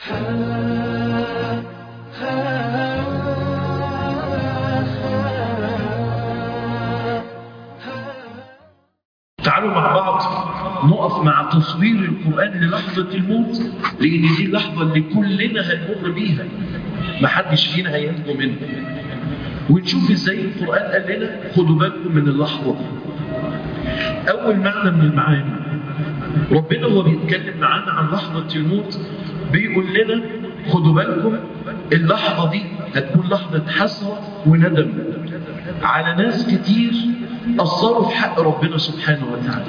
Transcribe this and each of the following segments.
تعالوا مع بعض نقف مع تصوير القرآن للحظة الموت لأن دي اللحظة اللي كلنا هنمر بيها محدش فينا هينجو منها ونشوف ازاي القرآن قال لنا خدوا بالكم من اللحظة دي أول معنى من المعاني ربنا هو بيتكلم معانا عن لحظة الموت بيقول لنا خدوا بالكم اللحظة دي هتكون لحظة حسرة وندم على ناس كتير قصروا في حق ربنا سبحانه وتعالى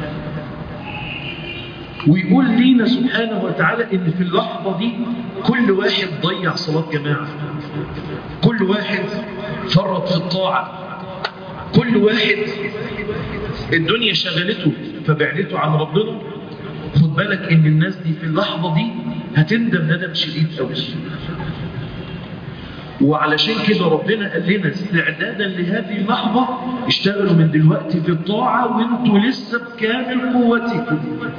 ويقول لينا سبحانه وتعالى ان في اللحظة دي كل واحد ضيع صلاة جماعة كل واحد فرط في الطاعة كل واحد الدنيا شغلته فبعدته عن ربنا خد بالك ان الناس دي في اللحظة دي هتندم ندم شديد قوي وعلشان كده ربنا قال لنا استعدادا لهذه اللحظة اشتغلوا من دلوقتي في الطاعة وانتوا لسه بكامل قوتكم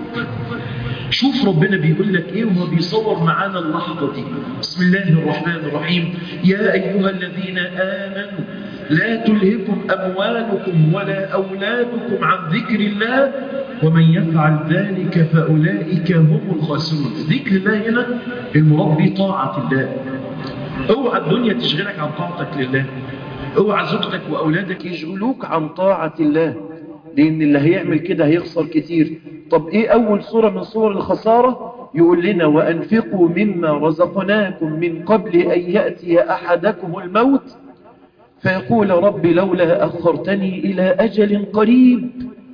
شوف ربنا بيقول لك ايه وهو بيصور معانا اللحظة دي بسم الله الرحمن الرحيم يا ايها الذين امنوا لا تلهكم اموالكم ولا اولادكم عن ذكر الله ومن يفعل ذلك فاولئك هم الخاسرون ذكر الله هنا المراد بطاعة الله اوعى الدنيا تشغلك عن طاعتك لله اوعى زوجتك واولادك يشغلوك عن طاعة الله لان اللي هيعمل كده هيخسر كتير طب ايه اول صورة من صور الخسارة يقول لنا وانفقوا مما رزقناكم من قبل ان يأتي احدكم الموت فيقول رب لولا اخرتني الى اجل قريب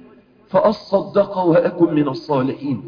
فاصدق واكن من الصالحين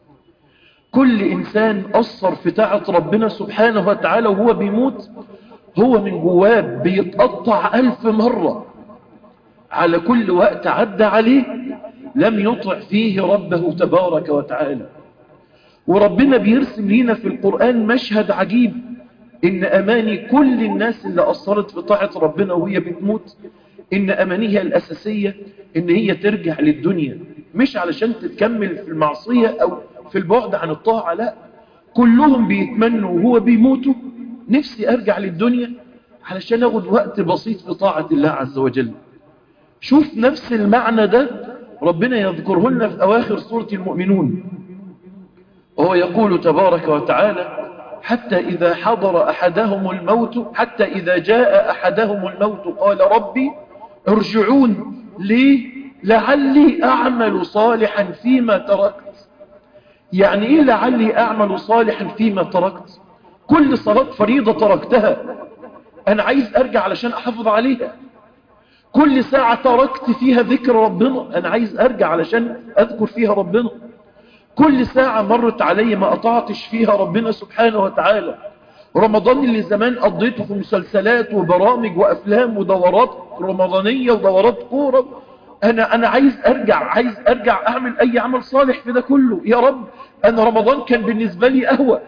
كل إنسان أثر في طاعة ربنا سبحانه وتعالى وهو بيموت هو من جواه بيتقطع ألف مرة على كل وقت عدى عليه لم يطع فيه ربه تبارك وتعالى وربنا بيرسم لنا في القرآن مشهد عجيب إن أماني كل الناس اللي أثرت في طاعة ربنا وهي بتموت إن أمانيها الأساسية إن هي ترجع للدنيا مش علشان تتكمل في المعصية أو في البعد عن الطاعة لا كلهم بيتمنوا وهو بيموتوا نفسي أرجع للدنيا علشان أخد وقت بسيط في طاعة الله عز وجل شوف نفس المعنى ده ربنا يذكره لنا في أواخر سورة المؤمنون وهو يقول تبارك وتعالى حتى إذا حضر أحدهم الموت حتى إذا جاء أحدهم الموت قال ربي ارجعون لي لعلي أعمل صالحا فيما تركت يعني إيه لعلي أعمل صالحا فيما تركت كل صلاة فريضة تركتها أنا عايز أرجع علشان أحافظ عليها كل ساعة تركت فيها ذكر ربنا أنا عايز أرجع علشان أذكر فيها ربنا كل ساعة مرت علي ما قطعتش فيها ربنا سبحانه وتعالى رمضان اللي زمان قضيته في مسلسلات وبرامج وأفلام ودورات رمضانية ودورات كورة أنا, أنا عايز أرجع عايز أرجع أعمل أي عمل صالح في ده كله يا رب أنا رمضان كان بالنسبة لي قهوة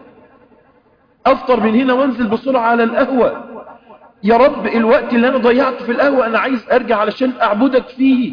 أفطر من هنا وانزل بسرعة على القهوة يا رب الوقت اللي أنا ضيعته في القهوة أنا عايز أرجع علشان أعبدك فيه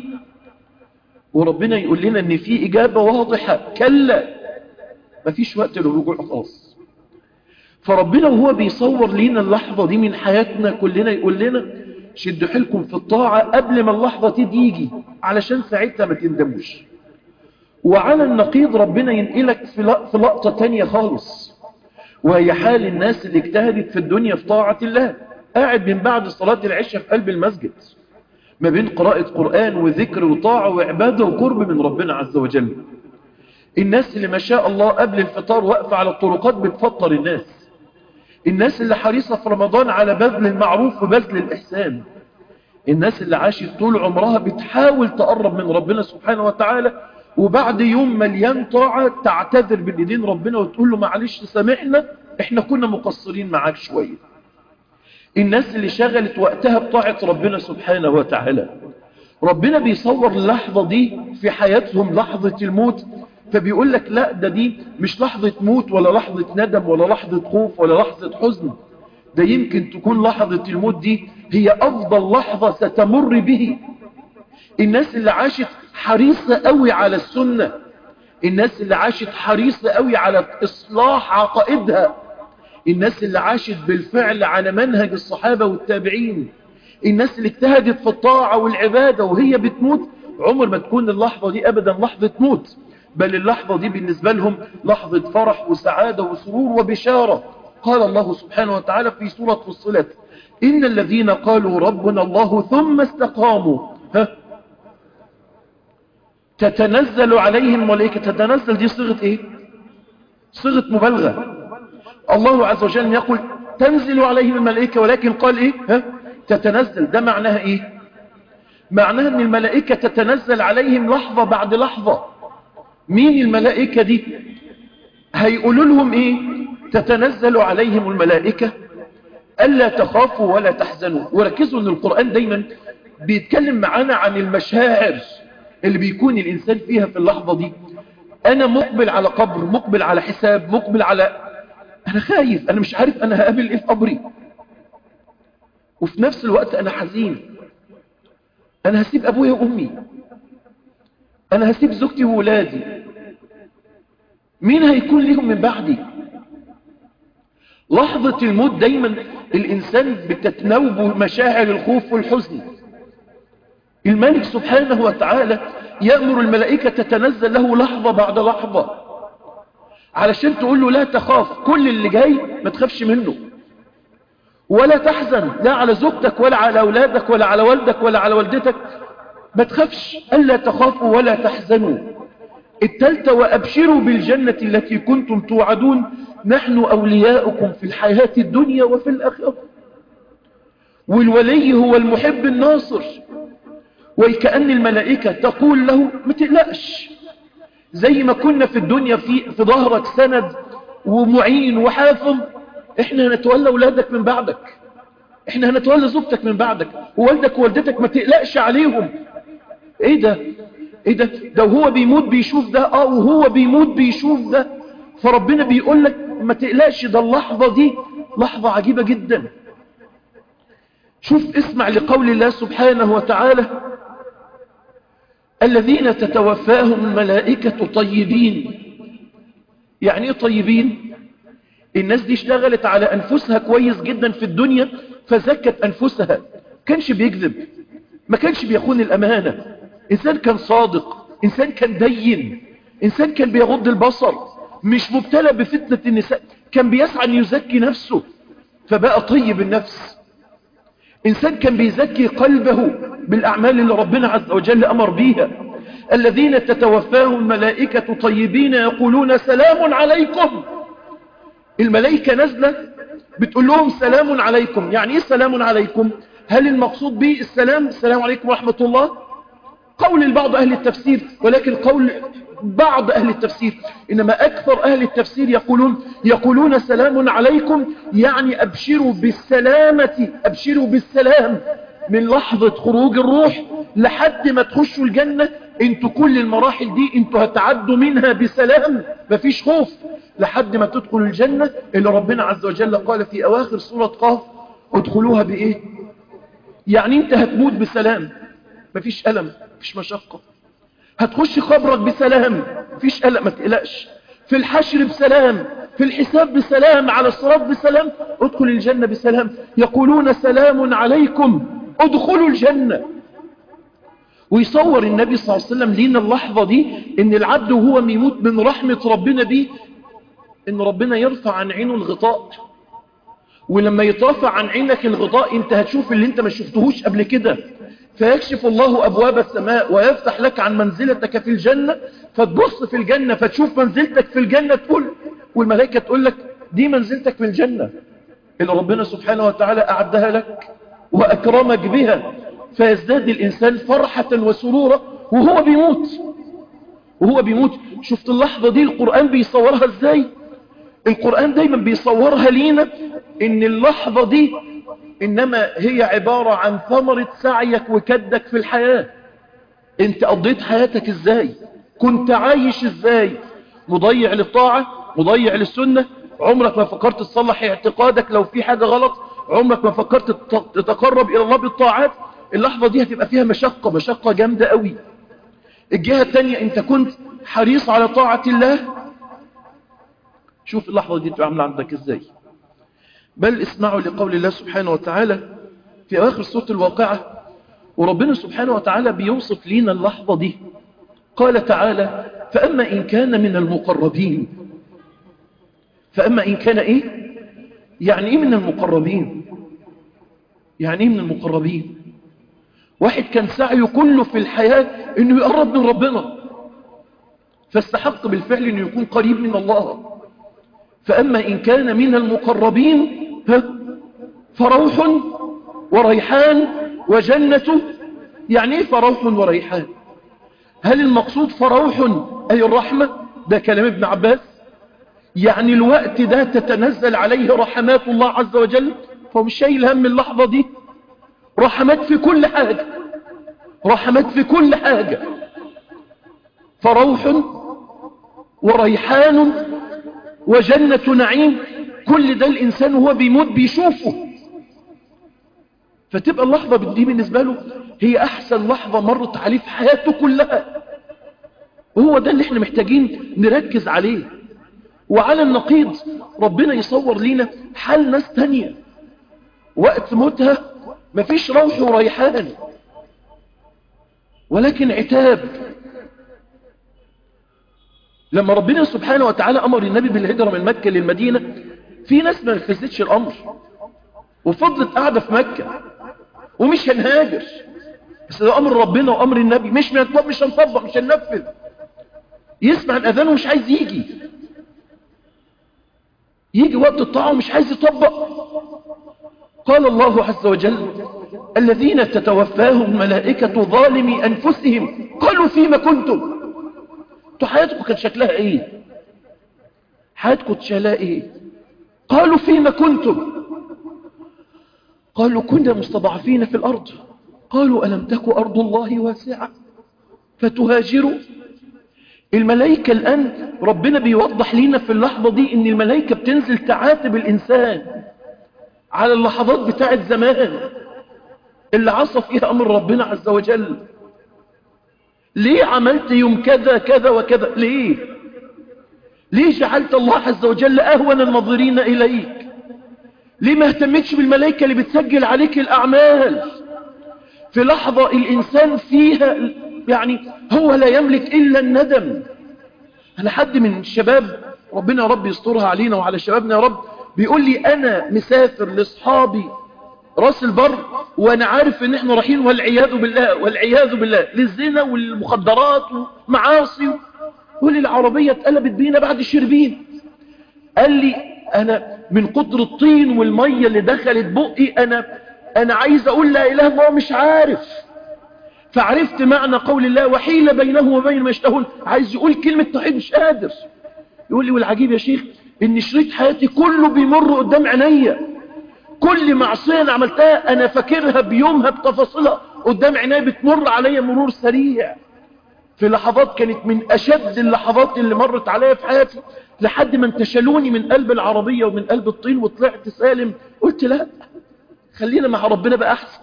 وربنا يقول لنا ان في اجابة واضحة كلا مفيش وقت للرجوع خالص فربنا وهو بيصور لنا اللحظة دي من حياتنا كلنا يقول لنا شدوا حيلكم في الطاعة قبل ما اللحظة دي تيجي علشان ساعتها ما تندموش وعلى النقيض ربنا ينقلك في لقطة تانية خالص وهي حال الناس اللي اجتهدت في الدنيا في طاعة الله قاعد من بعد صلاة العشاء في قلب المسجد ما بين قراءة قرآن وذكر وطاعة وعبادة وقرب من ربنا عز وجل الناس اللي ما شاء الله قبل الفطار واقفة على الطرقات بتفطر الناس الناس اللي حريصة في رمضان على بذل المعروف وبذل الإحسان الناس اللي عاشت طول عمرها بتحاول تقرب من ربنا سبحانه وتعالى وبعد يوم مليان طاعة تعتذر بالإيدين ربنا وتقول له معلش سامحنا احنا كنا مقصرين معاك شوية الناس اللي شغلت وقتها بطاعة ربنا سبحانه وتعالى ربنا بيصور اللحظة دي في حياتهم لحظة الموت فبيقول لك لا ده دي مش لحظة موت ولا لحظة ندم ولا لحظة خوف ولا لحظة حزن ده يمكن تكون لحظة الموت دي هي أفضل لحظة ستمر به الناس اللي عاشت حريصة قوي على السنة الناس اللي عاشت حريصة قوي على إصلاح عقائدها الناس اللي عاشت بالفعل على منهج الصحابة والتابعين الناس اللي اجتهدت في الطاعة والعبادة وهي بتموت عمر ما تكون اللحظة دي أبدا لحظة موت بل اللحظة دي بالنسبة لهم لحظة فرح وسعادة وسرور وبشارة قال الله سبحانه وتعالى في سورة فصلت إن الذين قالوا ربنا الله ثم استقاموا ها تتنزل عليهم ملائكة تتنزل دي صيغة ايه صيغة مبالغة الله عز وجل يقول تنزل عليهم الملائكة ولكن قال ايه ها تتنزل ده معناها ايه معناها ان الملائكة تتنزل عليهم لحظة بعد لحظة مين الملائكة دي هيقولوا لهم ايه تتنزل عليهم الملائكة ألا تخافوا ولا تحزنوا وركزوا ان القرآن دايما بيتكلم معانا عن المشاعر اللي بيكون الإنسان فيها في اللحظة دي أنا مقبل على قبر مقبل على حساب مقبل على أنا خايف أنا مش عارف أنا هقابل إيه في قبري وفي نفس الوقت أنا حزين أنا هسيب أبويا وأمي أنا هسيب زوجتي وولادي مين هيكون ليهم من بعدي لحظة الموت دايما الإنسان بتتنوب مشاعر الخوف والحزن الملك سبحانه وتعالى يأمر الملائكة تتنزل له لحظة بعد لحظة علشان تقول له لا تخاف كل اللي جاي ما تخافش منه ولا تحزن لا على زوجتك ولا على أولادك ولا على والدك ولا على والدتك ما تخافش ألا تخافوا ولا تحزنوا التالتة وأبشروا بالجنة التي كنتم توعدون نحن أولياؤكم في الحياة الدنيا وفي الآخرة والولي هو المحب الناصر وكأن الملائكة تقول له ما تقلقش زي ما كنا في الدنيا في, في ظهرك سند ومعين وحافظ احنا هنتولى ولادك من بعدك احنا هنتولى زوجتك من بعدك ووالدك ووالدتك ما تقلقش عليهم ايه ده ايه ده ده وهو بيموت بيشوف ده اه وهو بيموت بيشوف ده فربنا بيقول لك ما تقلقش ده اللحظة دي لحظة عجيبة جدا شوف اسمع لقول الله سبحانه وتعالى الذين تتوفاهم الملائكة طيبين يعني ايه طيبين الناس دي اشتغلت على أنفسها كويس جدا في الدنيا فزكت أنفسها كانش بيكذب ما كانش بيخون الأمانة إنسان كان صادق إنسان كان دين إنسان كان بيغض البصر مش مبتلى بفتنة النساء كان بيسعى أن يزكي نفسه فبقى طيب النفس إنسان كان بيزكي قلبه بالأعمال اللي ربنا عز وجل أمر بيها الذين تتوفاهم الملائكة طيبين يقولون سلام عليكم الملائكة نزلة بتقول لهم سلام عليكم يعني ايه سلام عليكم هل المقصود به السلام السلام عليكم ورحمة الله قول البعض أهل التفسير ولكن قول بعض أهل التفسير إنما أكثر أهل التفسير يقولون يقولون سلام عليكم يعني أبشروا بالسلامة أبشروا بالسلام من لحظة خروج الروح لحد ما تخشوا الجنة انتوا كل المراحل دي انتوا هتعدوا منها بسلام مفيش خوف لحد ما تدخلوا الجنة اللي ربنا عز وجل قال في أواخر سورة قاف ادخلوها بإيه يعني انت هتموت بسلام مفيش ألم مفيش مشقة هتخش قبرك بسلام مفيش قلق ما تقلقش في الحشر بسلام في الحساب بسلام على الصراط بسلام ادخل الجنة بسلام يقولون سلام عليكم ادخلوا الجنة ويصور النبي صلى الله عليه وسلم لينا اللحظة دي ان العبد وهو بيموت من رحمة ربنا بيه ان ربنا يرفع عن عينه الغطاء ولما يترفع عن عينك الغطاء انت هتشوف اللي انت ما شفتهوش قبل كده فيكشف الله أبواب السماء ويفتح لك عن منزلتك في الجنة فتبص في الجنة فتشوف منزلتك في الجنة تقول والملائكة تقول لك دي منزلتك في الجنة اللي ربنا سبحانه وتعالى أعدها لك وأكرمك بها فيزداد الإنسان فرحة وسرورا وهو بيموت وهو بيموت شفت اللحظة دي القرآن بيصورها ازاي القرآن دايما بيصورها لينا ان اللحظة دي إنما هي عبارة عن ثمرة سعيك وكدك في الحياة انت قضيت حياتك ازاي كنت عايش ازاي مضيع للطاعة مضيع للسنة عمرك ما فكرت تصلح اعتقادك لو في حاجة غلط عمرك ما فكرت تتقرب إلى الله بالطاعات اللحظة دي هتبقى فيها مشقة مشقة جامدة قوي الجهة التانية انت كنت حريص على طاعة الله شوف اللحظة دي تبقى عاملة عندك ازاي بل اسمعوا لقول الله سبحانه وتعالى في آخر سورة الواقعة وربنا سبحانه وتعالى بيوصف لنا اللحظة دي قال تعالى فأما إن كان من المقربين فأما إن كان إيه يعني إيه من المقربين يعني إيه من المقربين واحد كان سعيه كله في الحياة إنه يقرب من ربنا فاستحق بالفعل إنه يكون قريب من الله فأما إن كان من المقربين فروح وريحان وجنة يعني إيه فروح وريحان هل المقصود فروح أي الرحمة ده كلام ابن عباس يعني الوقت ده تتنزل عليه رحمات الله عز وجل فهو مش شايل هم اللحظة دي رحمات في كل حاجة رحمات في كل حاجة فروح وريحان وجنة نعيم كل ده الإنسان وهو بيموت بيشوفه فتبقى اللحظة دي بالنسبة له هي أحسن لحظة مرت عليه في حياته كلها وهو ده اللي احنا محتاجين نركز عليه وعلى النقيض ربنا يصور لنا حال ناس تانية وقت موتها مفيش روح وريحان ولكن عتاب لما ربنا سبحانه وتعالى أمر النبي بالهجرة من مكة للمدينة في ناس ما نفذتش الأمر وفضلت قاعدة في مكة ومش هنهاجر بس ده أمر ربنا وأمر النبي مش هنطبق مش هنطبق مش هننفذ يسمع الأذان ومش عايز يجي يجي وقت الطاعة ومش عايز يطبق قال الله عز وجل الذين تتوفاهم ملائكة ظالمي أنفسهم قالوا فيما كنتم انتوا حياتكم كان شكلها ايه حياتكم شكلها ايه قالوا فيما كنتم قالوا كنا مستضعفين في الأرض قالوا ألم تك أرض الله واسعة فتهاجروا الملائكة الآن ربنا بيوضح لنا في اللحظة دي ان الملائكة بتنزل تعاتب الإنسان على اللحظات بتاعت زمان اللي عصى فيها أمر ربنا عز وجل ليه عملت يوم كذا كذا وكذا ليه ليه جعلت الله عز وجل أهون النظرين إليك ليه ما اهتمتش بالملائكة اللي بتسجل عليك الأعمال في لحظة الإنسان فيها يعني هو لا يملك إلا الندم أنا حد من الشباب ربنا يا رب يسترها علينا وعلى شبابنا يا رب بيقول لي أنا مسافر لأصحابي راس البر وانا عارف ان احنا رايحين والعياذ بالله والعياذ بالله للزنا والمخدرات ومعاصي يقول لي العربية اتقلبت بينا بعد الشربين قال لي انا من قدر الطين والمية اللي دخلت بقي انا انا عايز اقول لا اله الا مش عارف فعرفت معنى قول الله وحيل بينه وبين ما يشتهون عايز يقول كلمة توحيد مش قادر يقول لي والعجيب يا شيخ ان شريط حياتي كله بيمر قدام عينيا كل معصية انا عملتها انا فاكرها بيومها بتفاصيلها قدام عينيا بتمر عليا مرور سريع في لحظات كانت من اشد اللحظات اللي مرت عليا في حياتي لحد ما انتشلوني من قلب العربية ومن قلب الطين وطلعت سالم قلت لا خلينا مع ربنا بقى احسن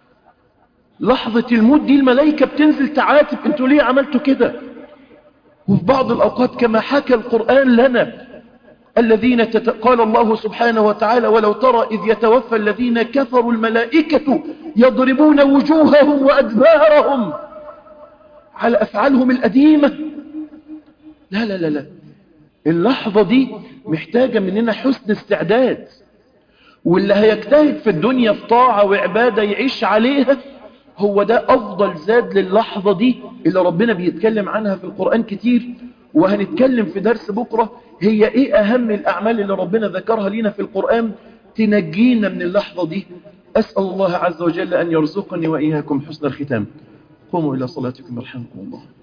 لحظة الموت دي الملائكة بتنزل تعاتب انتوا ليه عملتوا كده وفي بعض الاوقات كما حكى القرآن لنا الذين تت... قال الله سبحانه وتعالى ولو ترى إذ يتوفى الذين كفروا الملائكة يضربون وجوههم وأدبارهم على أفعالهم القديمة لا لا لا لا اللحظة دي محتاجة مننا حسن استعداد واللي هيجتهد في الدنيا في طاعة وعبادة يعيش عليها هو ده أفضل زاد للحظة دي اللي ربنا بيتكلم عنها في القرآن كتير وهنتكلم في درس بكرة هي ايه اهم الاعمال اللي ربنا ذكرها لنا في القرآن تنجينا من اللحظة دي اسأل الله عز وجل ان يرزقني واياكم حسن الختام قوموا الى صلاتكم يرحمكم الله